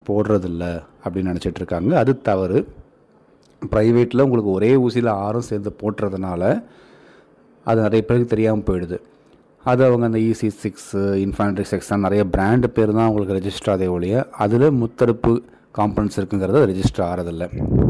போடுறதில்ல அப்படின்னு நினச்சிட்டு இருக்காங்க அது தவறு ப்ரைவேட்டில் உங்களுக்கு ஒரே ஊசியில் ஆறும் சேர்ந்து போட்டுறதுனால அது நிறைய பேருக்கு தெரியாமல் போயிடுது அது அவங்க அந்த இசி சிக்ஸு இன்ஃபான்ட்ரி சிக்ஸ் நிறைய பிராண்டு பேர் தான் உங்களுக்கு ரெஜிஸ்டர் ஆதே ஒழிய அதில் முத்தடுப்பு காம்பனன்ஸ் இருக்குங்கிறது ரெஜிஸ்டர் ஆகிறதில்ல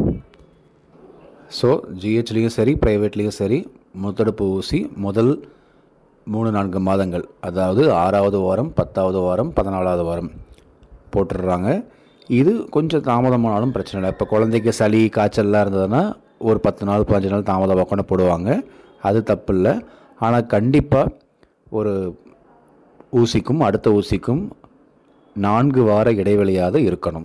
ஸோ ஜிஹெச்லேயும் சரி ப்ரைவேட்லேயும் சரி முத்தடுப்பு ஊசி முதல் மூணு நான்கு மாதங்கள் அதாவது ஆறாவது வாரம் பத்தாவது வாரம் பதினாலாவது வாரம் போட்டுடுறாங்க இது கொஞ்சம் தாமதமானாலும் பிரச்சனை இல்லை இப்போ குழந்தைக்கு சளி காய்ச்சல்லாம் இருந்ததுன்னா ஒரு பத்து நாள் பதினஞ்சு நாள் தாமதமாக கூட போடுவாங்க அது தப்பு இல்லை ஆனால் கண்டிப்பாக ஒரு ஊசிக்கும் அடுத்த ஊசிக்கும் நான்கு வார இடைவெளியாக இருக்கணும்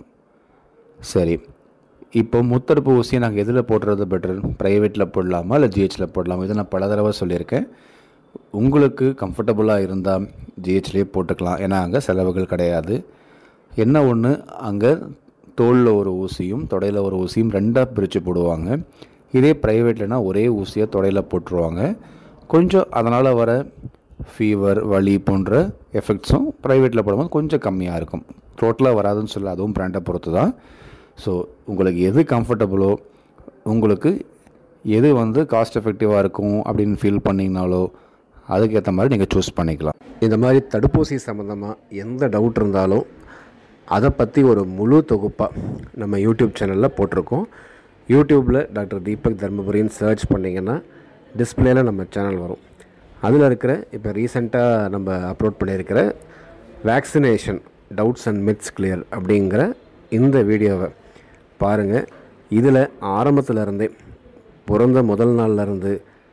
சரி இப்போ முத்தடுப்பு ஊசியை நாங்கள் எதில் போடுறது பெட்டர் ப்ரைவேட்டில் போடலாமா இல்லை ஜிஹெச்சில் போடலாமா இதை நான் பல தடவை சொல்லியிருக்கேன் உங்களுக்கு கம்ஃபர்டபுளாக இருந்தால் ஜிஹெச்லேயே போட்டுக்கலாம் ஏன்னா அங்கே செலவுகள் கிடையாது என்ன ஒன்று அங்கே தோளில் ஒரு ஊசியும் தொடையில் ஒரு ஊசியும் ரெண்டாக பிரித்து போடுவாங்க இதே ப்ரைவேட்லனா ஒரே ஊசியை தொடையில் போட்டுருவாங்க கொஞ்சம் அதனால் வர ஃபீவர் வலி போன்ற எஃபெக்ட்ஸும் ப்ரைவேட்டில் போடும்போது கொஞ்சம் கம்மியாக இருக்கும் டோட்டலாக வராதுன்னு சொல்ல அதுவும் பிராண்டை பொறுத்து தான் ஸோ உங்களுக்கு எது கம்ஃபர்டபுளோ உங்களுக்கு எது வந்து காஸ்ட் எஃபெக்டிவாக இருக்கும் அப்படின்னு ஃபீல் பண்ணிங்கனாலோ அதுக்கேற்ற மாதிரி நீங்கள் சூஸ் பண்ணிக்கலாம் இந்த மாதிரி தடுப்பூசி சம்மந்தமாக எந்த டவுட் இருந்தாலும் அதை பற்றி ஒரு முழு தொகுப்பாக நம்ம யூடியூப் சேனலில் போட்டிருக்கோம் யூடியூப்பில் டாக்டர் தீபக் தர்மபுரின்னு சர்ச் பண்ணிங்கன்னா டிஸ்பிளேல நம்ம சேனல் வரும் அதில் இருக்கிற இப்போ ரீசெண்டாக நம்ம அப்லோட் பண்ணியிருக்கிற vaccination doubts and myths clear அப்படிங்கிற இந்த வீடியோவை பாருங்கள் இதில் ஆரம்பத்துல இருந்தே பிறந்த முதல் நாள்ல இருந்து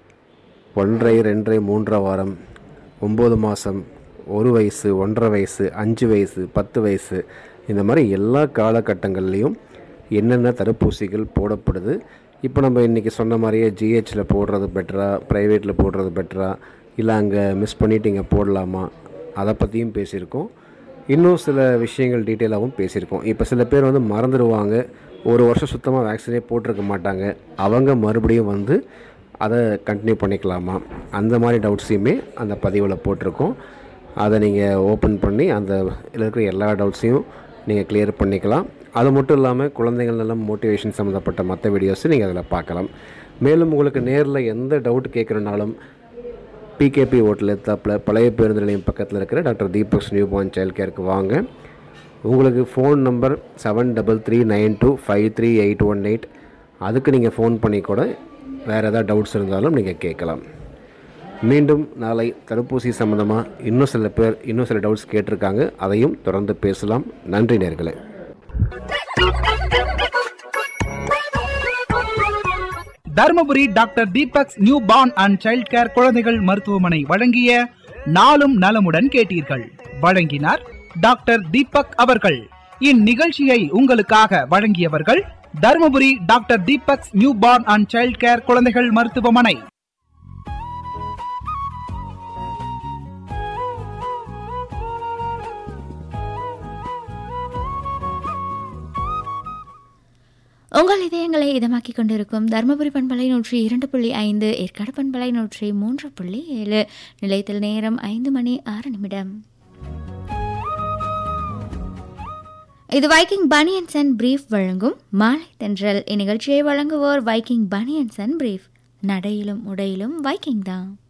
ஒன்றரை ரெண்டரை மூன்றரை வாரம் ஒம்பது மாதம் ஒரு வயசு ஒன்றரை வயசு அஞ்சு வயசு பத்து வயசு இந்த மாதிரி எல்லா காலகட்டங்கள்லேயும் என்னென்ன தடுப்பூசிகள் போடப்படுது இப்போ நம்ம இன்றைக்கி சொன்ன மாதிரியே ஜிஹெச்சில் போடுறது பெட்டரா ப்ரைவேட்டில் போடுறது பெட்டரா இல்லை அங்கே மிஸ் பண்ணிட்டு இங்கே போடலாமா அதை பற்றியும் பேசியிருக்கோம் இன்னும் சில விஷயங்கள் டீட்டெயிலாகவும் பேசியிருக்கோம் இப்போ சில பேர் வந்து மறந்துடுவாங்க ஒரு வருஷம் சுத்தமாக வேக்சினே போட்டிருக்க மாட்டாங்க அவங்க மறுபடியும் வந்து அதை கண்டினியூ பண்ணிக்கலாமா அந்த மாதிரி டவுட்ஸையுமே அந்த பதிவில் போட்டிருக்கோம் அதை நீங்கள் ஓப்பன் பண்ணி அந்த இதில் இருக்கிற எல்லா டவுட்ஸையும் நீங்கள் கிளியர் பண்ணிக்கலாம் அது மட்டும் இல்லாமல் குழந்தைகள் நலம் மோட்டிவேஷன் சம்மந்தப்பட்ட மற்ற வீடியோஸும் நீங்கள் அதில் பார்க்கலாம் மேலும் உங்களுக்கு நேரில் எந்த டவுட் கேட்குறனாலும் பிகேபி ஹோட்டல் எத்தாப்பில் பழைய பேருந்து நிலையம் பக்கத்தில் இருக்கிற doctor Deepak's newborn child கேருக்கு வாங்க உங்களுக்கு phone number seven double three nine two five three eight one eight அதுக்கு நீங்கள் ஃபோன் பண்ணி கூட வேறு ஏதாவது டவுட்ஸ் இருந்தாலும் நீங்கள் கேட்கலாம் மீண்டும் நாளை தடுப்பூசி சம்மந்தமாக இன்னும் சில பேர் இன்னும் சில டவுட்ஸ் கேட்டிருக்காங்க அதையும் தொடர்ந்து பேசலாம் நன்றி நேர்களே Dharmapuri doctor Deepak's newborn and child care குழந்தைகள் மருத்துவமனை வழங்கிய நாளும் நலமுடன் கேட்டீர்கள் வழங்கினார் டாக்டர் தீபக் அவர்கள் இந்நிகழ்ச்சியை உங்களுக்காக வழங்கியவர்கள் Dharmapuri doctor Deepak's newborn and child care குழந்தைகள் மருத்துவமனை உங்கள் இதயங்களை இதமாக்கிக் கொண்டிருக்கும் தருமபுரி பண்பலை நூற்றி இரண்டு புள்ளி ஐந்து ஏற்காடு பண்பலை நூற்றி மூன்று புள்ளி ஏழு நிலையத்தில் நேரம் ஐந்து மணி ஆறு நிமிடம் இது வைக்கிங் பனியன்ஸ் அண்ட் பிரீஃப் வழங்கும் மாலை தென்றல் இந்நிகழ்ச்சியை வழங்குவோர் வைக்கிங் பனியன்ஸ் அண்ட் பிரீஃப் நடையிலும் உடையிலும் வைக்கிங் தான்